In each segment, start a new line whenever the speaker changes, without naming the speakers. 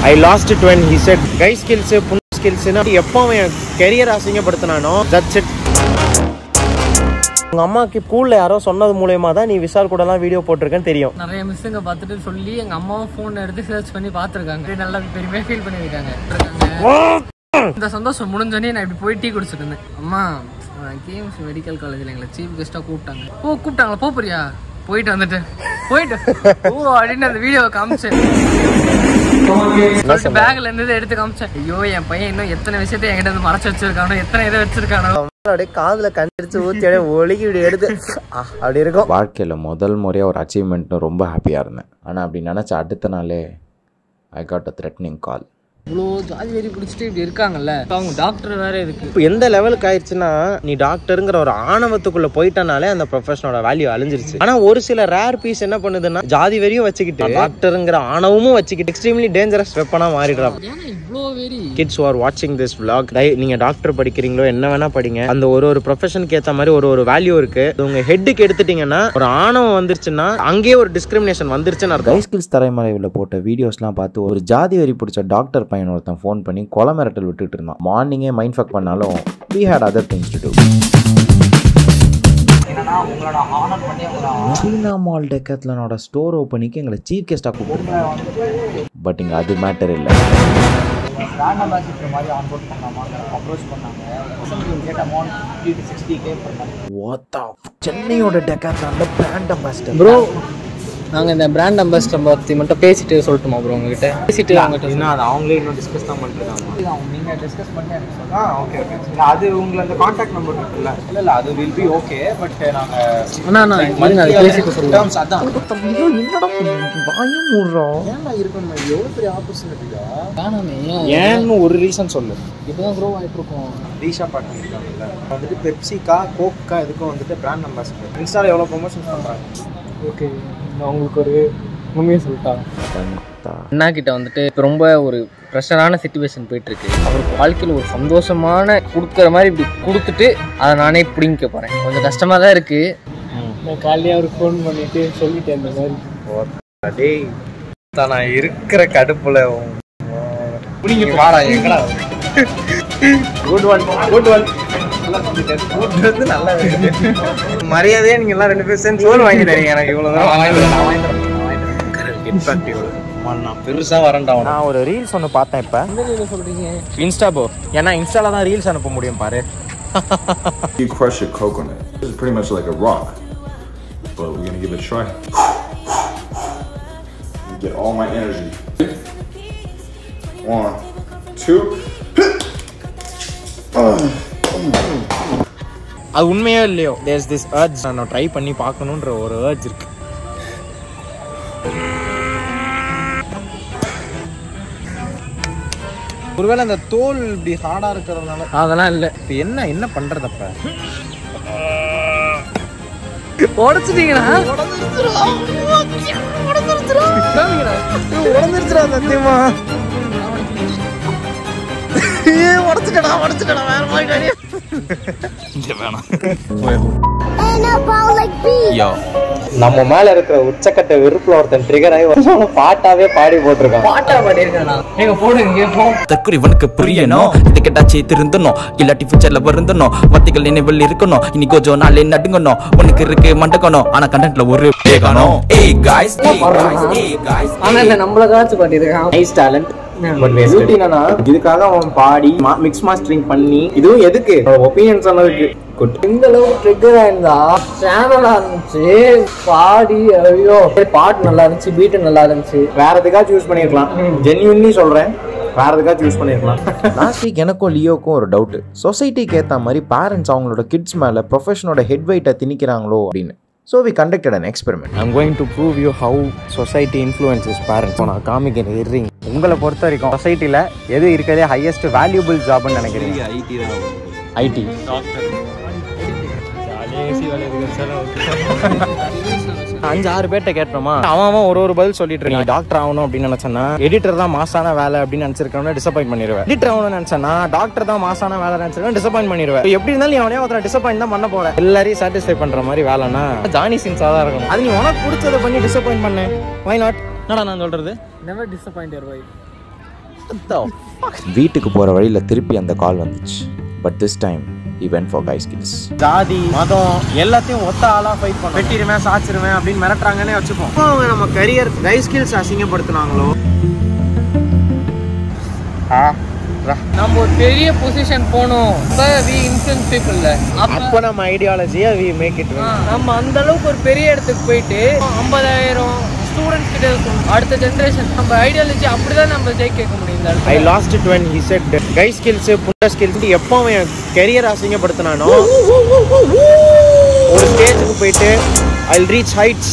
I lost it when he said guy skills புண் ஸ்கில்ஸ்னா எப்போ அவன் கெரியர் அசிங்கப்படுத்தினானோ தட்ஸ் இட் உங்க அம்மாக்கு ஸ்கூல்ல யாரோ சொன்னது மூலயமா தான் நீ விஷால் கூடலாம் வீடியோ போட்டிருக்கேன்னு தெரியும்
நிறைய மிஸ்ஸுங்க பார்த்துட்டு சொல்லி எங்க அம்மாவும் ஃபோன் எடுத்து சர்ச் பண்ணி பார்த்துருக்காங்க நல்லா பெருமையா ஃபீல் பண்ணியிருக்காங்க இந்த சந்தோஷம் முடிஞ்சோடனே நான் இப்படி போய் டீ குடிச்சிட்டு இருந்தேன் அம்மா கேம்ஸ் மெடிக்கல் காலேஜில் எங்களை சீஃப் கெஸ்ட்டாக கூப்பிட்டாங்க ஓ கூப்பிட்டாங்களா போ போறியா போயிட்டு வந்துட்டேன் போயிட்டு ஓ அப்படின்னு அந்த வீடியோவை காமிச்சேன் பேக்ல இருந்தது எடுத்து காமிச்சேன் ஐயோ என் பையன் இன்னும் எத்தனை விஷயத்தை என்கிட்ட இருந்து மறைச்சு வச்சிருக்கானோ எத்தனை இதை வச்சிருக்கானோ
அப்படியே காதுல கண்டிச்சு ஊத்தி அப்படியே ஒழுகி இப்படி எடுத்து ஆ, அப்படி இருக்கும்
வாழ்க்கையில் முதல் முறையாக ஒரு அச்சீவ்மெண்ட்னு ரொம்ப ஹாப்பியாக இருந்தேன் ஆனால் அப்படி நினச்ச அடுத்த நாளே ஐ காட் அ த்ரெட்னிங் கால்
இவ்வளோ ஜாதி வெறி பிடிச்சிட்டு இப்படி இருக்காங்கல்ல அவங்க டாக்டர் வேற இருக்கு
இப்போ எந்த லெவலுக்கு ஆயிடுச்சுன்னா நீ டாக்டருங்கிற ஒரு ஆணவத்துக்குள்ள போயிட்டனாலே அந்த ப்ரொஃபஷனோட வேல்யூ அழிஞ்சிருச்சு ஆனா ஒரு சில ரேர் பீஸ் என்ன பண்ணுதுன்னா ஜாதி வெறியும் வச்சுக்கிட்டு டாக்டருங்கிற ஆணவமும் வச்சுக்கிட்டு எக்ஸ்ட்ரீம்லி டேஞ்சரஸ் வெப்பனா மாறிடுறாங்க
ஏன்னா இவ்வளோ வெறி
கிட்ஸ் ஆர் வாட்சிங் திஸ் vlog டை- நீங்க டாக்டர் படிக்கிறீங்களோ என்ன வேணா படிங்க அந்த ஒரு ஒரு ப்ரொஃபஷனுக்கு ஏத்த மாதிரி ஒரு ஒரு வேல்யூ இருக்கு அது உங்க ஹெட்டுக்கு எடுத்துட்டீங்கன்னா ஒரு ஆணவம் வந்துருச்சுன்னா அங்கேயே ஒரு டிஸ்கிரிமினேஷன் வந்துருச்சுன்னு அர்த்தம்
கை ஸ்கில்ஸ் தரைமறைவில் போட்ட வீடியோஸ்லாம் பார்த்து ஒரு ஜாதி வெறி பிடிச்ச டாக்டர் பையன் ஒருத்தன் ஃபோன் பண்ணி கொலை மிரட்டல் விட்டுட்டு இருந்தான் மார்னிங்கே மைண்ட் ஃபக் பண்ணாலும் we had other things to do சீனா மால் டெக்கத்லனோட ஸ்டோர் ஓப்பனிக்கு எங்களை சீஃப் கெஸ்ட்டாக கூப்பிட்டுருந்தாங்க பட் இங்கே அது மேட்டர் இல்லை சென்னையோட டெக்காத்லான்ல பிராண்ட் அம்பாசிடர்
ப்ரோ நாங்கள் இந்த பிராண்ட் அம்பாசிடர் பற்றி மட்டும் பேசிட்டு சொல்லட்டுமா ப்ரோ உங்ககிட்ட பேசிட்டு அவங்ககிட்ட
இன்னும் அது அவங்களே இன்னும் டிஸ்கஸ் தான் பண்ணிருக்காங்க
நீங்கள் டிஸ்கஸ் பண்ணி எனக்கு சொல்லுங்கள்
ஆ ஓகே ஓகே அது உங்களை அந்த காண்டாக்ட் நம்பர் இருக்குல்ல
இல்லை இல்லை அது வில் பி ஓகே பட் நாங்கள்
அண்ணா நான் இருங்க, அதை பேசிட்டு சொல்லுவோம்
டேர்ம்ஸ் அதான்
என்னடா வாயும் மூடுறோம்
ஏன்டா இருக்கணும் எவ்வளோ பெரிய ஆப்பர்ச்சுனிட்டியா
வேணாமே
ஏன்னு ஒரு ரீசன் சொல்லு
இப்போதான் க்ரோ ஆகிட்டு இருக்கோம்
ரீஷா பாட்டு இருக்காங்கல்ல வந்துட்டு பெப்சிக்கா கோக்கா இதுக்கும் வந்துட்டு பிராண்ட் அம்பாசிடர் இன்ஸ்டால எவ்வளோ ப்ரொமோஷன் பண்ணுறாங்க
ஓகே நான் உங்களுக்கு ஒரு உண்மையை சொல்லிட்டா அண்ணா கிட்ட வந்துட்டு இப்போ ரொம்ப ஒரு ப்ரெஷரான சுச்சுவேஷன் போயிட்டு இருக்கு அவருக்கு வாழ்க்கையில் ஒரு சந்தோஷமான கொடுக்குற மாதிரி இப்படி கொடுத்துட்டு அதை நானே பிடிங்க போகிறேன் கொஞ்சம் கஷ்டமாக தான் இருக்கு நான் காலையிலே அவருக்கு ஃபோன் பண்ணிட்டு சொல்லிட்டேன் இந்த மாதிரி
டேய் தான் நான் இருக்கிற கடுப்புல
புரிஞ்சு வாடா எங்கடா
குட் ஒன் குட் ஒன் வந்து நல்லா மரியாதையே நீங்க எல்லாம் ரெண்டு பேரும் சேர்ந்து சோறு வாங்கி தரீங்க எனக்கு இவ்வளவு தூரம் நான் பெருசா வரேன்டா நான் ஒரு ரீல்ஸ் ஒன்று பார்த்தேன் இப்போ
என்ன சொல்கிறீங்க
இன்ஸ்டா போ ஏன்னா இன்ஸ்டால தான் ரீல்ஸ் அனுப்ப முடியும் பாரு
You crush a coconut. This is pretty much like a rock, but we're gonna give it a try. Get all my energy. One, two.
அது உண்மையோ இல்லையோ தேர்ஸ் திஸ் அர்ஜ் நான் ட்ரை பண்ணி பார்க்கணுன்ற ஒரு அர்ஜ் இருக்கு ஒருவேளை அந்த தோல் இப்படி ஹார்டா இருக்கிறதுனால
அதெல்லாம் இல்லை
இப்போ என்ன என்ன பண்றது அப்ப
உடச்சிட்டீங்களா
உடஞ்சிருச்சுடா சத்தியமா உடச்சுக்கடா உடச்சுக்கடா வேற மாதிரி நம்ம மேல இருக்கிற உச்சக்கட்ட வெறுப்புல ஒருத்தன் ட்ரிகர் ஆகி ஒரு பாட்டாவே பாடி போட்டிருக்கான்
பாட்டா பாடியிருக்கேன் எங்க போடுங்க கேட்போம்
தற்கொலை இவனுக்கு புரியணும் இது கெட்டாச்சு திருந்தணும் இல்லாட்டி ஃபியூச்சர்ல வருந்தணும் வார்த்தைகள் நினைவில் இருக்கணும் இனி கொஞ்சம் நாளே நடுங்கணும் உனக்கு இருக்கு மண்டக்கணும் ஆனா கண்டென்ட்ல ஒரு வேகணும் ஏய் காய்ஸ் ஏய் காய்ஸ் ஏய் காய்ஸ்
ஆனா இந்த நம்மளுக்காச்சும் பாடியிருக்கான்
நைஸ் டேலண்ட் பட் வேஸ்ட் என்னன்னா இதுக்காக அவன் பாடி மிக்ஸ் மாஸ்டரிங் பண்ணி இதுவும் எதுக்கு ஒப்பீனியன் சொன்னதுக்கு குட்
இந்த அளவுக்கு ட்ரிக்கர் ஆயிருந்தா சேனலா இருந்துச்சு பாடி ஐயோ பாட்டு நல்லா இருந்துச்சு பீட்டு நல்லா இருந்துச்சு
வேற எதுக்காச்சும் யூஸ் பண்ணிருக்கலாம் ஜென்யூன்லி சொல்றேன் வேற எதுக்காச்சும் யூஸ் பண்ணிருக்கலாம்
லாஸ்ட் வீக் எனக்கும் லியோக்கும் ஒரு டவுட் சொசைட்டிக்கு ஏற்ற மாதிரி பேரண்ட்ஸ் அவங்களோட கிட்ஸ் மேலே ப்ரொஃபஷனோட ஹெட் வெயிட்டை திணிக்கிறாங்களோ அப்படின்னு so we conducted an experiment
I'm going to prove you how society influences parents நான் காமிக்கிறேன் இருங்க உங்களை பொறுத்த வரைக்கும் சொசைட்டியில் எது இருக்கிறதே ஹையஸ்ட் வேல்யூபிள் ஜாப்னு நினைக்கிறீங்க ஐடி அஞ்சு ஆறு பேர்ட்ட கேட்டோமா அவன் அவன் ஒரு ஒரு பதில் சொல்லிட்டு இருக்கான் டாக்டர் ஆகணும் அப்படின்னு நினைச்சேன்னா எடிட்டர் தான் மாசான வேலை அப்படின்னு நினைச்சிருக்கவன டிசப்பாயிண்ட் பண்ணிடுவேன் எடிட்டர் ஆகணும்னு நினைச்சேன்னா டாக்டர் தான் மாசான வேலை நினைச்சிருக்கேன் டிசப்பாயிண்ட் பண்ணிடுவேன் இப்ப எப்படி இருந்தாலும் நீ அவனே ஒருத்தர டிசப்பாயிண்ட் தான் பண்ண போற எல்லாரையும் சாட்டிஸ்ஃபை பண்ற மாதிரி வேலைன்னா ஜானி சின்ஸா தான் இருக்கணும் அது நீ உனக்கு பிடிச்சதை பண்ணி டிசப்பாயிண்ட் பண்ணு வை நாட் என்னடா நான் சொல்றது
நெவர் டிசப்பாயிண்ட் யுவர் வைஃப்
வீட்டுக்கு போகிற வழியில் திருப்பி அந்த கால் வந்துச்சு but this time event for guy skills
ஜாதி மதம் எல்லாத்தையும் ஒத்த ஆளா ஃபைட் பண்ணும் வெட்டிடுவேன் சாச்சிருவேன் அப்படின்னு மிரட்டுறாங்கன்னே வச்சுப்போம் எப்போ அவங்க நம்ம கரியர் கை ஸ்கில்ஸ் அசிங்கப்படுத்துனாங்களோ
நம்ம ஒரு பெரிய பொசிஷன் போனோம் அப்ப வி இன்ஃபுளுன்ஸ் பீப்புள்ல
அப்போ நம்ம ஐடியாலஜியை வி மேக் இட்
நம்ம அந்த அளவுக்கு ஒரு பெரிய இடத்துக்கு போயிட்டு ஐம்பதாயிரம் ஸ்டூடெண்ட்ஸ் கிட்ட இருக்கும். அடுத்த ஜென்ரேஷன் நம்ம ஐடியாலஜி அப்படிதான் நம்ம ஜெயிக்க வைக்க முடியும் இந்த
ஐ
இடத்துல.
Last it when he said guy skills புண்ட ஸ்கில்ஸ் எப்போ அவன் கெரியர் அசிங்கப்படுத்தினானோ ஒரு ஸ்டேஜுக்கு போயிட்டு I reach heights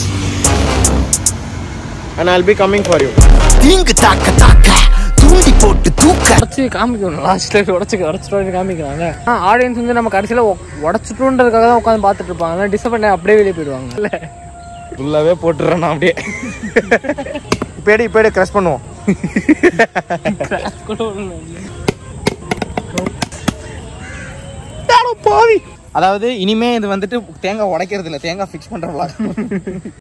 and I'll be coming for you
தீங்கு தாக்க தாக்க தூண்டி போட்டு தூக்க
உடச்சு காமிக்கணும் லாஸ்ட் டைம் உடச்சு உடச்சிட்டு காமிக்கிறாங்க ஆடியன்ஸ் வந்து நம்ம கடைசியில் உடச்சிட்டோன்றதுக்காக தான் உட்காந்து பார்த்துட்டு இருப்பாங்க டிசப்பாயிண்ட் அப்படியே வெளியே போயிடுவாங்க இல்லை
ஃபுல்லாகவே போட்டுறேன் நான் அப்படியே இப்பேடி இப்பேடி க்ரஷ் பண்ணுவோம் பாவி அதாவது இனிமே இது வந்துட்டு தேங்காய் உடைக்கிறது இல்லை தேங்காய் ஃபிக்ஸ் பண்ற vlog.